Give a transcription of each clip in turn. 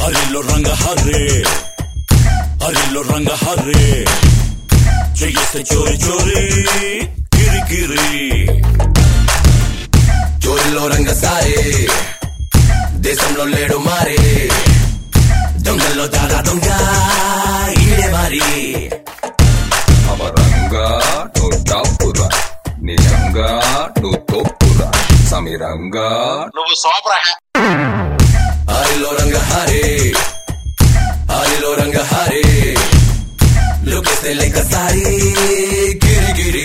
హరిలో రంగ హరే హరిలో రంగ హరే చెయ్యేస్తే చోరి చోరి కిరి కిరి చోరీలో రంగసారే దేశంలో లేడు మారే దొంగల్లో దాదా దొంగ ఈడే మారి అమరంగా నువ్వు టాపురా నిజంగా నువ్వు తోపురా సమీరంగా నువ్వు సోపరా హరిలో రంగ హరే హరిలో రంగ హరే లుకేస్తే లెక్క సారి గిరి గిరి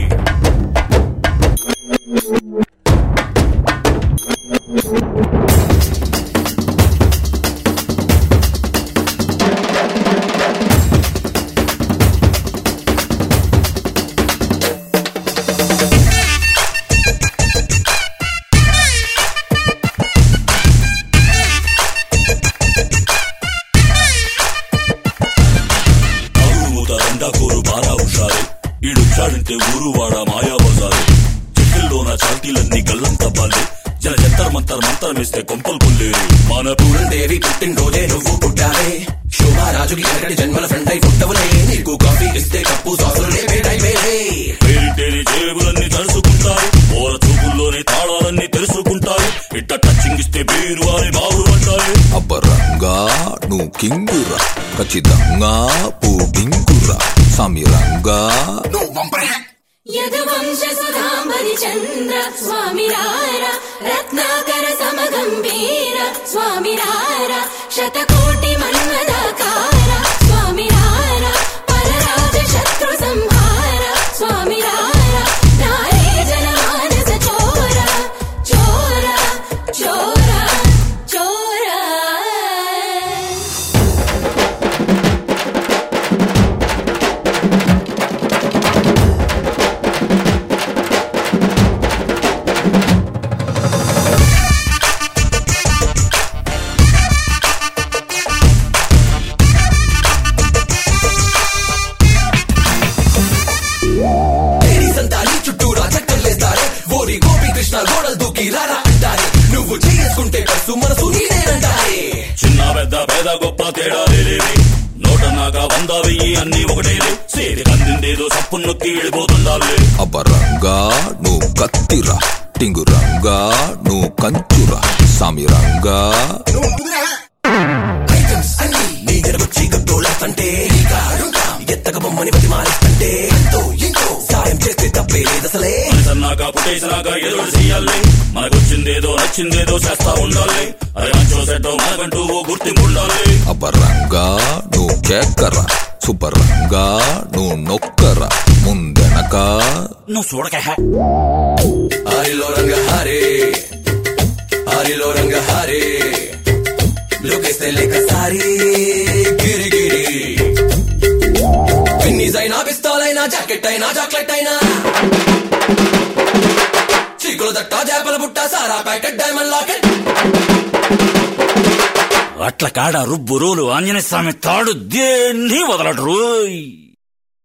అవుత రండా కోరు బారా హుషారు ఈడొచ్చాడంటే ఊరు వాడ మాయా బజారు చెట్టుల్లోన చాల్తీలన్నీ గల్లం తవ్వాలి జన జంతర్ మంతర్ మంతరం వేస్తే కొంపలు కొల్లేరు మన పూరం దేవి పుట్టినరోజే నువ్వు పుట్టావే శోభారాజుకి ఎక్కడి జన్మల ఫ్రెండ్ అయి పుట్టవులే నీకు కాఫీ ఇస్తే కప్పు సాసులు లేపేటై వేరే పేరింటేనే జేబులన్నీ తడుసుకుంటారు ఓర చూపుల్లోనే తాళాలన్నీ తెలుసుకుంటారు ఇట్ట టచ్చింగ్ ఇస్తే బీరు అని బావురు అంటారు అబ్బరంగా నువ్వు కింగురా ఖచ్చితంగా పూగింగురా సమీరంగా యదువంశ సుధాంబరి చంద్ర స్వామి రార రత్నాకర సమగంభీర స్వామి రార శతకోటి మన్మదాకార స్వామి రార పరరాజ శత్రు సంహార స్వామి రార నారే జన మానస చోర చోర చోర చోర లేడీస్ అంతా నీ చుట్టూరా చక్కర్లేస్తారే ఓరి గోపి కృష్ణ గోడలు దూకి రారా అంటారే నువ్వు చేసుకుంటే కసు మనసు నీదేనంటారే చిన్న పెద్ద పేద గొప్ప తేడా లేవి నోట నాక వంద వెయ్యి అన్ని ఒకటేలే సేది కందిందేదో సప్పు నొక్కి వెళ్ళిపోతుండాలే అబ్బరంగా నువ్వు కత్తిరా టింగురంగా నువ్వు కంచురా సమీరంగా ఐటమ్స్ అన్ని నీ జరగొచ్చి గద్దోళ్ళంటే ఎత్తక బొమ్మని బతి మారిస్తుంటే ఎంతో ఎంతో సాయం చేస్తే తప్పే లేదసలే సన్నాక పుట్టేసినాక ఏదో ఒకటి చెయ్యాలి మనకొచ్చిందేదో నచ్చిందేదో చేస్తా ఉండాలి అదే మంచో సెట్టో మనకంటూ ఓ గుర్తింపు ఉండాలి అబ్బరంగా నువ్వు కేక్కరా సుపరంగా నువ్వు నొక్కరా ముందెనక నువ్వు చూడక హరిలో రంగ హరే హరిలో రంగ హరే లోకేస్తే లేక సారి గిరి గిరి పిన్నీస్ అయినా పిస్తాల్ అయినా జాకెట్ అయినా చాక్లెట్ అయినా చీకుల దట్ట చేపల బుట్ట సారా ప్యాకెట్ డైమండ్ లాకెట్ అట్ల కాడ రుబ్బు రోలు ఆంజనేయ స్వామి తాడు దేన్ని వదలడు రోయ్